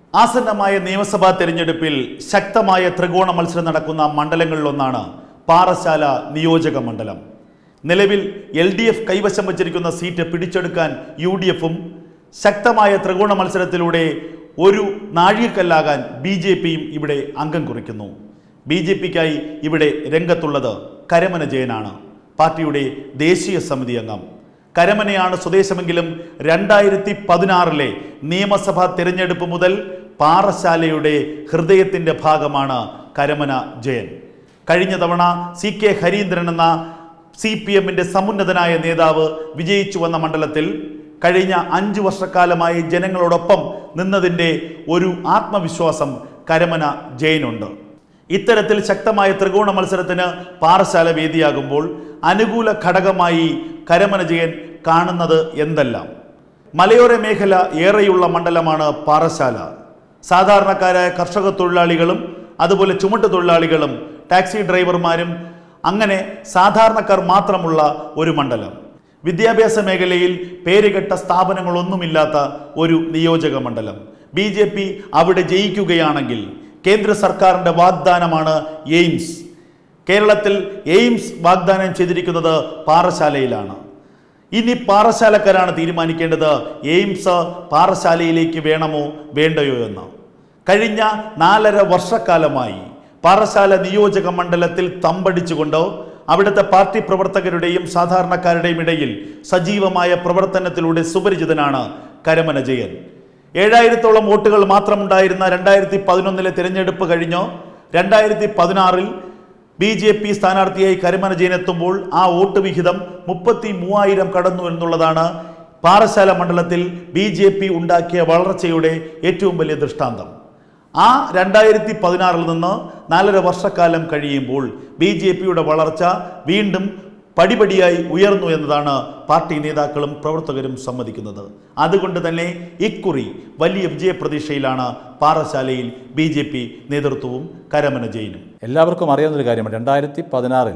ആസന്നമായ നിയമസഭാ തെരഞ്ഞെടുപ്പിൽ ശക്തമായ ത്രികോണ മത്സരം നടക്കുന്ന മണ്ഡലങ്ങളിലൊന്നാണ് പാറശാല നിയോജക മണ്ഡലം നിലവിൽ എൽ ഡി എഫ് കൈവശം വച്ചിരിക്കുന്ന സീറ്റ് പിടിച്ചെടുക്കാൻ യു ഡി എഫും ശക്തമായ ത്രികോണ മത്സരത്തിലൂടെ ഒരു നാഴികക്കല്ലാകാൻ ബി ജെ പിയും ഇവിടെ അംഗം കുറിക്കുന്നു ബി ജെ പിക്കായി ഇവിടെ രംഗത്തുള്ളത് കരമന ജയനാണ് പാർട്ടിയുടെ ദേശീയ സമിതി അംഗം കരമനയാണ് സ്വദേശമെങ്കിലും രണ്ടായിരത്തി പതിനാറിലെ നിയമസഭാ തിരഞ്ഞെടുപ്പ് മുതൽ പാറശാലയുടെ ഹൃദയത്തിന്റെ ഭാഗമാണ് കരമന ജയൻ കഴിഞ്ഞ തവണ സി കെ ഹരീന്ദ്രൻ എന്ന സി പി എമ്മിന്റെ സമുന്നതനായ നേതാവ് വിജയിച്ചു വന്ന മണ്ഡലത്തിൽ കഴിഞ്ഞ അഞ്ചു വർഷക്കാലമായി ജനങ്ങളോടൊപ്പം നിന്നതിൻ്റെ ഒരു ആത്മവിശ്വാസം കരമന ജയനുണ്ട് ഇത്തരത്തിൽ ശക്തമായ ത്രികോണ മത്സരത്തിന് പാറശാല വേദിയാകുമ്പോൾ അനുകൂല ഘടകമായി കരമന ജയൻ കാണുന്നത് എന്തെല്ലാം മലയോര മേഖല ഏറെയുള്ള മണ്ഡലമാണ് പാറശാല സാധാരണക്കാരായ കർഷക തൊഴിലാളികളും അതുപോലെ ചുമട്ട് തൊഴിലാളികളും ടാക്സി ഡ്രൈവർമാരും അങ്ങനെ സാധാരണക്കാർ മാത്രമുള്ള ഒരു മണ്ഡലം വിദ്യാഭ്യാസ മേഖലയിൽ പേരുകെട്ട സ്ഥാപനങ്ങളൊന്നുമില്ലാത്ത ഒരു നിയോജക മണ്ഡലം ബി ജെ പി അവിടെ ജയിക്കുകയാണെങ്കിൽ കേന്ദ്ര സർക്കാരിൻ്റെ വാഗ്ദാനമാണ് എയിംസ് കേരളത്തിൽ എയിംസ് വാഗ്ദാനം ചെയ്തിരിക്കുന്നത് പാറശാലയിലാണ് ഇനി പാറശാലക്കാരാണ് തീരുമാനിക്കേണ്ടത് എയിംസ് പാറശാലയിലേക്ക് വേണമോ വേണ്ടയോ എന്ന് കഴിഞ്ഞ നാലര വർഷക്കാലമായി പാറശാല നിയോജക മണ്ഡലത്തിൽ തമ്പടിച്ചുകൊണ്ട് അവിടുത്തെ പാർട്ടി പ്രവർത്തകരുടെയും സാധാരണക്കാരുടെയും ഇടയിൽ സജീവമായ പ്രവർത്തനത്തിലൂടെ സുപരിചിതനാണ് കരമന ജയൻ ഏഴായിരത്തോളം വോട്ടുകൾ മാത്രമുണ്ടായിരുന്ന രണ്ടായിരത്തി പതിനൊന്നിലെ തിരഞ്ഞെടുപ്പ് കഴിഞ്ഞോ രണ്ടായിരത്തി പതിനാറിൽ ബി ജെ പി സ്ഥാനാർത്ഥിയായി കരമന ജയൻ എത്തുമ്പോൾ ആ വോട്ട് വിഹിതം മുപ്പത്തി മൂവായിരം കടന്നു എന്നുള്ളതാണ് പാറശാല മണ്ഡലത്തിൽ ബി ജെ പി ഉണ്ടാക്കിയ വളർച്ചയുടെ ഏറ്റവും വലിയ ദൃഷ്ടാന്തം ആ രണ്ടായിരത്തി പതിനാറിൽ നിന്ന് നാലര വർഷക്കാലം കഴിയുമ്പോൾ ബി ജെ പിയുടെ വളർച്ച വീണ്ടും പടിപടിയായി ഉയർന്നു എന്നതാണ് പാർട്ടി നേതാക്കളും പ്രവർത്തകരും സമ്മതിക്കുന്നത് അതുകൊണ്ട് തന്നെ ഇക്കുറി വലിയ വിജയപ്രതീക്ഷയിലാണ് പാറശാലയിൽ ബി ജെ പി നേതൃത്വവും കരമന ജയിനും എല്ലാവർക്കും അറിയാവുന്നൊരു കാര്യമാണ് രണ്ടായിരത്തി പതിനാറിൽ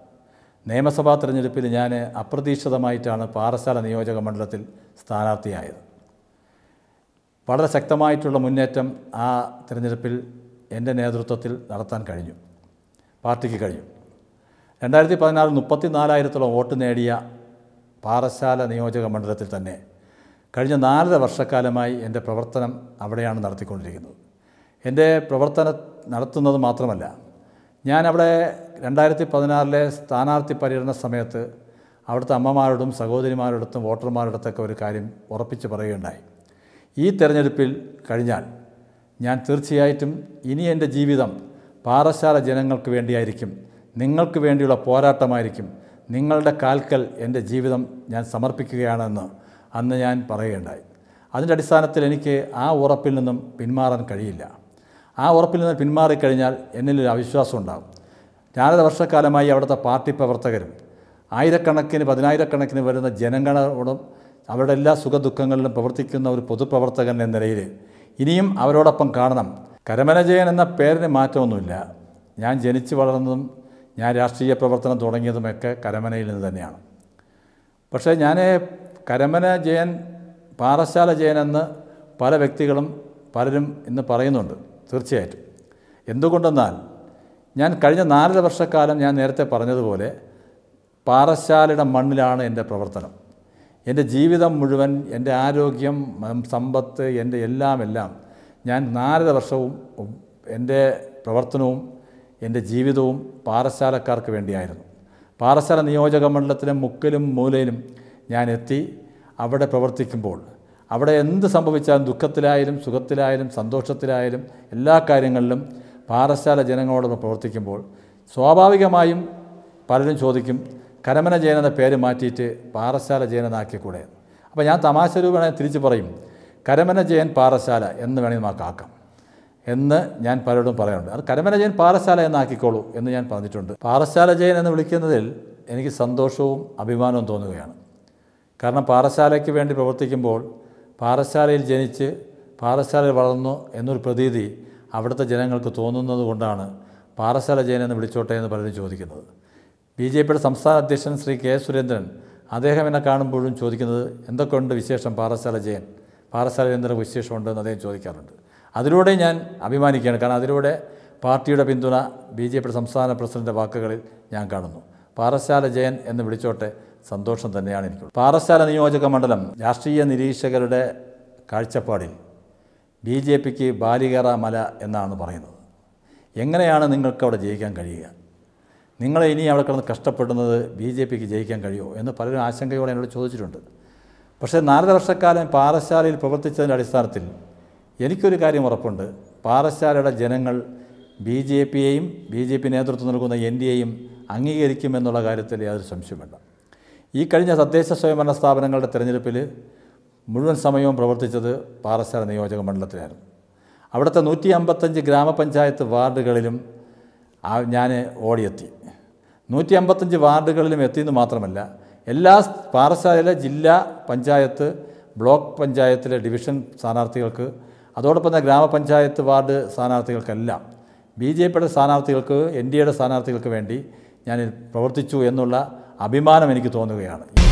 നിയമസഭാ തെരഞ്ഞെടുപ്പിൽ ഞാൻ അപ്രതീക്ഷിതമായിട്ടാണ് പാറശാല നിയോജക മണ്ഡലത്തിൽ സ്ഥാനാർത്ഥിയായത് വളരെ ശക്തമായിട്ടുള്ള മുന്നേറ്റം ആ തിരഞ്ഞെടുപ്പിൽ എൻ്റെ നേതൃത്വത്തിൽ നടത്താൻ കഴിഞ്ഞു പാർട്ടിക്ക് കഴിഞ്ഞു രണ്ടായിരത്തി പതിനാറിൽ മുപ്പത്തിനാലായിരത്തോളം വോട്ട് നേടിയ പാറശാല നിയോജക മണ്ഡലത്തിൽ തന്നെ കഴിഞ്ഞ നാലര വർഷക്കാലമായി എൻ്റെ പ്രവർത്തനം അവിടെയാണ് നടത്തിക്കൊണ്ടിരിക്കുന്നത് എൻ്റെ പ്രവർത്തനം നടത്തുന്നത് മാത്രമല്ല ഞാൻ അവിടെ രണ്ടായിരത്തി പതിനാറിലെ സ്ഥാനാർത്ഥി പര്യടന സമയത്ത് അവിടുത്തെ അമ്മമാരോടും സഹോദരിമാരോടത്തും വോട്ടർമാരോടത്തൊക്കെ ഒരു കാര്യം ഉറപ്പിച്ച് പറയുകയുണ്ടായി ഈ തെരഞ്ഞെടുപ്പിൽ കഴിഞ്ഞാൽ ഞാൻ തീർച്ചയായിട്ടും ഇനി എൻ്റെ ജീവിതം പാറശാല ജനങ്ങൾക്ക് വേണ്ടിയായിരിക്കും നിങ്ങൾക്ക് വേണ്ടിയുള്ള പോരാട്ടമായിരിക്കും നിങ്ങളുടെ കാൽക്കൽ എൻ്റെ ജീവിതം ഞാൻ സമർപ്പിക്കുകയാണെന്ന് അന്ന് ഞാൻ പറയുകയുണ്ടായി അതിൻ്റെ അടിസ്ഥാനത്തിൽ എനിക്ക് ആ ഉറപ്പിൽ നിന്നും പിന്മാറാൻ കഴിയില്ല ആ ഉറപ്പിൽ നിന്ന് പിന്മാറിക്കഴിഞ്ഞാൽ എന്നിലൊരു അവിശ്വാസം ഉണ്ടാകും നാലര വർഷക്കാലമായി അവിടുത്തെ പാർട്ടി പ്രവർത്തകരും ആയിരക്കണക്കിന് പതിനായിരക്കണക്കിന് വരുന്ന ജനങ്ങളോടും അവരുടെ എല്ലാ സുഖദുഃഖങ്ങളിലും പ്രവർത്തിക്കുന്ന ഒരു പൊതുപ്രവർത്തകൻ എന്ന നിലയിൽ ഇനിയും അവരോടൊപ്പം കാണണം കരമനജയൻ എന്ന പേരിന് മാറ്റമൊന്നുമില്ല ഞാൻ ജനിച്ചു വളർന്നതും ഞാൻ രാഷ്ട്രീയ പ്രവർത്തനം തുടങ്ങിയതുമൊക്കെ കരമനയിൽ നിന്ന് തന്നെയാണ് പക്ഷേ ഞാൻ കരമന ജയൻ പാറശാല ജയൻ എന്ന് പല വ്യക്തികളും പലരും ഇന്ന് പറയുന്നുണ്ട് തീർച്ചയായിട്ടും എന്തുകൊണ്ടെന്നാൽ ഞാൻ കഴിഞ്ഞ നാലര വർഷക്കാലം ഞാൻ നേരത്തെ പറഞ്ഞതുപോലെ പാറശാലയുടെ മണ്ണിലാണ് എൻ്റെ പ്രവർത്തനം എൻ്റെ ജീവിതം മുഴുവൻ എൻ്റെ ആരോഗ്യം ഉം, സമ്പത്ത് എൻ്റെ എല്ലാം എല്ലാം ഞാൻ നാലര വർഷവും ഉം, എൻ്റെ പ്രവർത്തനവും എൻ്റെ ജീവിതവും പാറശാലക്കാർക്ക് വേണ്ടിയായിരുന്നു പാറശാല നിയോജക മണ്ഡലത്തിലെ മുക്കിലും മൂലയിലും ഞാൻ എത്തി അവിടെ പ്രവർത്തിക്കുമ്പോൾ അവിടെ എന്ത് സംഭവിച്ചാലും ദുഃഖത്തിലായാലും സുഖത്തിലായാലും സന്തോഷത്തിലായാലും എല്ലാ കാര്യങ്ങളിലും പാറശാല ജനങ്ങളോടൊപ്പം പ്രവർത്തിക്കുമ്പോൾ സ്വാഭാവികമായും പലരും ചോദിക്കും കരമന ജയൻ എന്ന പേര് മാറ്റിയിട്ട് പാറശാല ജയൻ എന്നാക്കിക്കൂടെ അപ്പോൾ ഞാൻ തമാശ രൂപേണ തിരിച്ചു പറയും കരമന ജയൻ പാറശാല എന്ന് വേണമെങ്കിൽ നമുക്ക് ആക്കാം എന്ന് ഞാൻ പലരോടും പറയാറുണ്ട് അത് കരമന ജയൻ പാറശാല എന്നാക്കിക്കോളൂ എന്ന് ഞാൻ പറഞ്ഞിട്ടുണ്ട് പാറശാല ജയൻ എന്ന് വിളിക്കുന്നതിൽ എനിക്ക് സന്തോഷവും അഭിമാനവും തോന്നുകയാണ് കാരണം പാറശാലയ്ക്ക് വേണ്ടി പ്രവർത്തിക്കുമ്പോൾ പാറശാലയിൽ ജനിച്ച് പാറശാലയിൽ വളർന്നു എന്നൊരു പ്രതീതി അവിടുത്തെ ജനങ്ങൾക്ക് തോന്നുന്നത് കൊണ്ടാണ് പാറശാല ജയൻ എന്ന് വിളിച്ചോട്ടെ എന്ന് പലരും ചോദിക്കുന്നത് ബി ജെ പിയുടെ സംസ്ഥാന അധ്യക്ഷൻ ശ്രീ കെ സുരേന്ദ്രൻ അദ്ദേഹം എന്നെ കാണുമ്പോഴും ചോദിക്കുന്നത് എന്തൊക്കെയുണ്ട് വിശേഷം പാറശാല ജയൻ പാറശാല എന്തൊരു വിശേഷമുണ്ട് എന്ന് അദ്ദേഹം ചോദിക്കാറുണ്ട് അതിലൂടെ ഞാൻ അഭിമാനിക്കുകയാണ് കാരണം അതിലൂടെ പാർട്ടിയുടെ പിന്തുണ ബി ജെ പിയുടെ സംസ്ഥാന പ്രസിഡൻ്റെ വാക്കുകളിൽ ഞാൻ കാണുന്നു പാറശാല ജയൻ എന്ന് വിളിച്ചോട്ടെ സന്തോഷം തന്നെയാണ് എനിക്കുള്ളത് പാറശാല നിയോജക മണ്ഡലം രാഷ്ട്രീയ നിരീക്ഷകരുടെ കാഴ്ചപ്പാടിൽ ബി ജെ പിക്ക് ബാലികേറ മല എന്നാണ് പറയുന്നത് എങ്ങനെയാണ് നിങ്ങൾക്ക് അവിടെ ജയിക്കാൻ കഴിയുക നിങ്ങളെ ഇനി അവിടെ കിടന്ന് കഷ്ടപ്പെടുന്നത് ബി ജെ പിക്ക് ജയിക്കാൻ കഴിയുമോ എന്ന് പലരും ആശങ്കയോടെ എന്നോട് ചോദിച്ചിട്ടുണ്ട് പക്ഷേ നാലര വർഷക്കാലം പാറശാലയിൽ പ്രവർത്തിച്ചതിൻ്റെ അടിസ്ഥാനത്തിൽ എനിക്കൊരു കാര്യം ഉറപ്പുണ്ട് പാറശാലയുടെ ജനങ്ങൾ ബി ജെ പിയെയും ബി ജെ പി നേതൃത്വം നൽകുന്ന എൻ ഡി എയും അംഗീകരിക്കുമെന്നുള്ള കാര്യത്തിൽ യാതൊരു സംശയമില്ല ഈ കഴിഞ്ഞ തദ്ദേശ സ്വയംഭരണ സ്ഥാപനങ്ങളുടെ തിരഞ്ഞെടുപ്പിൽ മുഴുവൻ സമയവും പ്രവർത്തിച്ചത് പാറശാല നിയോജക മണ്ഡലത്തിലായിരുന്നു അവിടുത്തെ നൂറ്റി അമ്പത്തഞ്ച് ഗ്രാമപഞ്ചായത്ത് വാർഡുകളിലും ആ- ഞാൻ ഓടിയെത്തി നൂറ്റി അമ്പത്തഞ്ച് വാർഡുകളിലും എത്തിയെന്ന് മാത്രമല്ല എല്ലാ സ് പാറശാലയിലെ ജില്ലാ പഞ്ചായത്ത് ബ്ലോക്ക് പഞ്ചായത്തിലെ ഡിവിഷൻ സ്ഥാനാർത്ഥികൾക്ക് അതോടൊപ്പം തന്നെ ഗ്രാമപഞ്ചായത്ത് വാർഡ് സ്ഥാനാർത്ഥികൾക്കെല്ലാം ബി ജെ പിയുടെ സ്ഥാനാർത്ഥികൾക്ക് എൻ ഡി എയുടെ സ്ഥാനാർത്ഥികൾക്ക് വേണ്ടി ഞാൻ പ്രവർത്തിച്ചു എന്നുള്ള അഭിമാനം എനിക്ക് തോന്നുകയാണ്